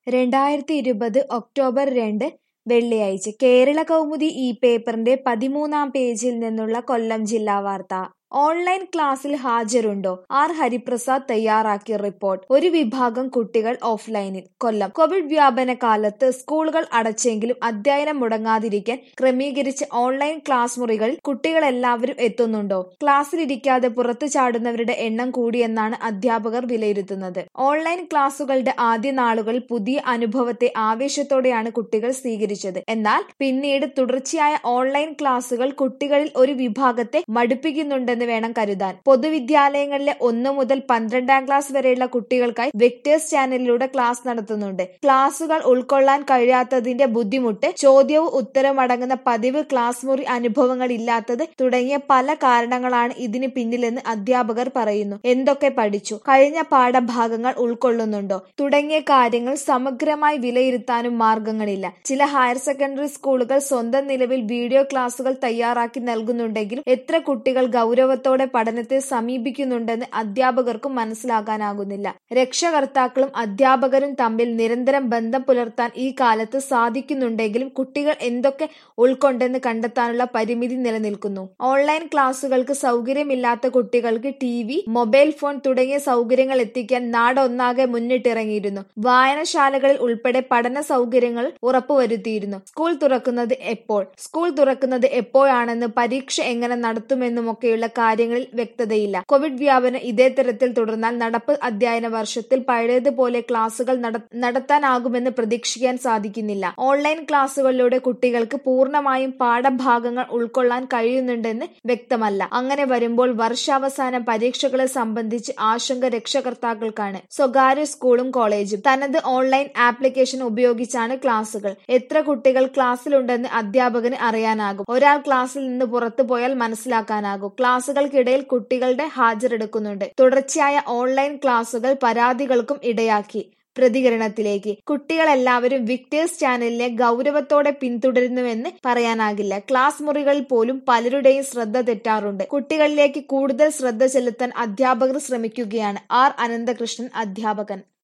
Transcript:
രണ്ടായിരത്തി ഇരുപത് ഒക്ടോബർ രണ്ട് വെള്ളിയാഴ്ച കേരള കൗമുദി ഈ പേപ്പറിന്റെ പതിമൂന്നാം പേജിൽ നിന്നുള്ള കൊല്ലം ജില്ലാ വാർത്ത ഓൺലൈൻ ക്ലാസ്സിൽ ഹാജരുണ്ടോ ആർ ഹരിപ്രസാദ് തയ്യാറാക്കിയ റിപ്പോർട്ട് ഒരു വിഭാഗം കുട്ടികൾ ഓഫ്ലൈനിൽ കൊല്ലം കോവിഡ് വ്യാപന കാലത്ത് സ്കൂളുകൾ അടച്ചെങ്കിലും അധ്യയനം മുടങ്ങാതിരിക്കാൻ ക്രമീകരിച്ച ഓൺലൈൻ ക്ലാസ് മുറികളിൽ കുട്ടികളെല്ലാവരും എത്തുന്നുണ്ടോ ക്ലാസ്സിലിരിക്കാതെ പുറത്തു ചാടുന്നവരുടെ എണ്ണം കൂടിയെന്നാണ് അധ്യാപകർ വിലയിരുത്തുന്നത് ഓൺലൈൻ ക്ലാസുകളുടെ ആദ്യ നാളുകളിൽ പുതിയ അനുഭവത്തെ ആവേശത്തോടെയാണ് കുട്ടികൾ സ്വീകരിച്ചത് എന്നാൽ പിന്നീട് തുടർച്ചയായ ഓൺലൈൻ ക്ലാസുകൾ കുട്ടികളിൽ ഒരു വിഭാഗത്തെ മടുപ്പിക്കുന്നുണ്ടെന്ന് വേണം കരുതാൻ പൊതുവിദ്യാലയങ്ങളിലെ ഒന്ന് മുതൽ പന്ത്രണ്ടാം ക്ലാസ് വരെയുള്ള കുട്ടികൾക്കായി വെക്ടേഴ്സ് ചാനലിലൂടെ ക്ലാസ് നടത്തുന്നുണ്ട് ക്ലാസുകൾ ഉൾക്കൊള്ളാൻ കഴിയാത്തതിന്റെ ബുദ്ധിമുട്ട് ചോദ്യവും ഉത്തരവും അടങ്ങുന്ന പതിവ് ക്ലാസ് മുറി അനുഭവങ്ങൾ ഇല്ലാത്തത് തുടങ്ങിയ പല കാരണങ്ങളാണ് ഇതിന് പിന്നിലെന്ന് അധ്യാപകർ പറയുന്നു എന്തൊക്കെ പഠിച്ചു കഴിഞ്ഞ പാഠഭാഗങ്ങൾ ഉൾക്കൊള്ളുന്നുണ്ടോ തുടങ്ങിയ കാര്യങ്ങൾ സമഗ്രമായി വിലയിരുത്താനും മാർഗങ്ങളില്ല ചില ഹയർ സെക്കൻഡറി സ്കൂളുകൾ സ്വന്തം നിലവിൽ വീഡിയോ ക്ലാസുകൾ തയ്യാറാക്കി നൽകുന്നുണ്ടെങ്കിലും എത്ര കുട്ടികൾ ഗൗരവത്തോടെ പഠനത്തെ സമീപിക്കുന്നുണ്ടെന്ന് അധ്യാപകർക്കും മനസ്സിലാക്കാനാകുന്നില്ല രക്ഷകർത്താക്കളും അധ്യാപകരും തമ്മിൽ നിരന്തരം ബന്ധം പുലർത്താൻ ഈ കാലത്ത് സാധിക്കുന്നുണ്ടെങ്കിലും കുട്ടികൾ എന്തൊക്കെ ഉൾക്കൊണ്ടെന്ന് കണ്ടെത്താനുള്ള പരിമിതി നിലനിൽക്കുന്നു ഓൺലൈൻ ക്ലാസുകൾക്ക് സൗകര്യമില്ലാത്ത കുട്ടികൾക്ക് ടി വി മൊബൈൽ ഫോൺ തുടങ്ങിയ സൗകര്യങ്ങൾ എത്തിക്കാൻ നാടൊന്നാകെ മുന്നിട്ടിറങ്ങിയിരുന്നു വായനശാലകളിൽ ഉൾപ്പെടെ പഠന സൗകര്യങ്ങൾ ഉറപ്പുവരുത്തിയിരുന്നു സ്കൂൾ തുറക്കുന്നത് എപ്പോൾ സ്കൂൾ തുറക്കുന്നത് എപ്പോഴാണെന്ന് പരീക്ഷ എങ്ങനെ നടത്തുമെന്നുമൊക്കെയുള്ള കാര്യങ്ങളിൽ വ്യക്തതയില്ല കോവിഡ് വ്യാപനം ഇതേ തരത്തിൽ തുടർന്നാൽ നടപ്പ് അധ്യയന വർഷത്തിൽ പഴയതുപോലെ ക്ലാസുകൾ നടത്താനാകുമെന്ന് പ്രതീക്ഷിക്കാൻ സാധിക്കുന്നില്ല ഓൺലൈൻ ക്ലാസുകളിലൂടെ കുട്ടികൾക്ക് പൂർണ്ണമായും പാഠഭാഗങ്ങൾ ഉൾക്കൊള്ളാൻ കഴിയുന്നുണ്ടെന്ന് വ്യക്തമല്ല അങ്ങനെ വരുമ്പോൾ വർഷാവസാന പരീക്ഷകളെ സംബന്ധിച്ച് ആശങ്ക രക്ഷകർത്താക്കൾക്കാണ് സ്വകാര്യ സ്കൂളും കോളേജും തനത് ഓൺലൈൻ ആപ്ലിക്കേഷൻ ഉപയോഗിച്ചാണ് ക്ലാസുകൾ എത്ര കുട്ടികൾ ക്ലാസ്സിലുണ്ടെന്ന് അധ്യാപകന് അറിയാനാകും ഒരാൾ ക്ലാസ്സിൽ നിന്ന് പുറത്തു പോയാൽ മനസ്സിലാക്കാനാകും ക്ലാസുകൾക്കിടയിൽ കുട്ടികളുടെ ഹാജരെടുക്കുന്നുണ്ട് തുടർച്ചയായ ഓൺലൈൻ ക്ലാസുകൾ പരാതികൾക്കും ഇടയാക്കി പ്രതികരണത്തിലേക്ക് കുട്ടികളെല്ലാവരും വിക്ടേഴ്സ് ചാനലിനെ ഗൗരവത്തോടെ പിന്തുടരുന്നുവെന്ന് പറയാനാകില്ല ക്ലാസ് മുറികളിൽ പോലും പലരുടെയും ശ്രദ്ധ തെറ്റാറുണ്ട് കുട്ടികളിലേക്ക് കൂടുതൽ ശ്രദ്ധ ചെലുത്താൻ അധ്യാപകർ ശ്രമിക്കുകയാണ് ആർ അനന്തകൃഷ്ണൻ അധ്യാപകൻ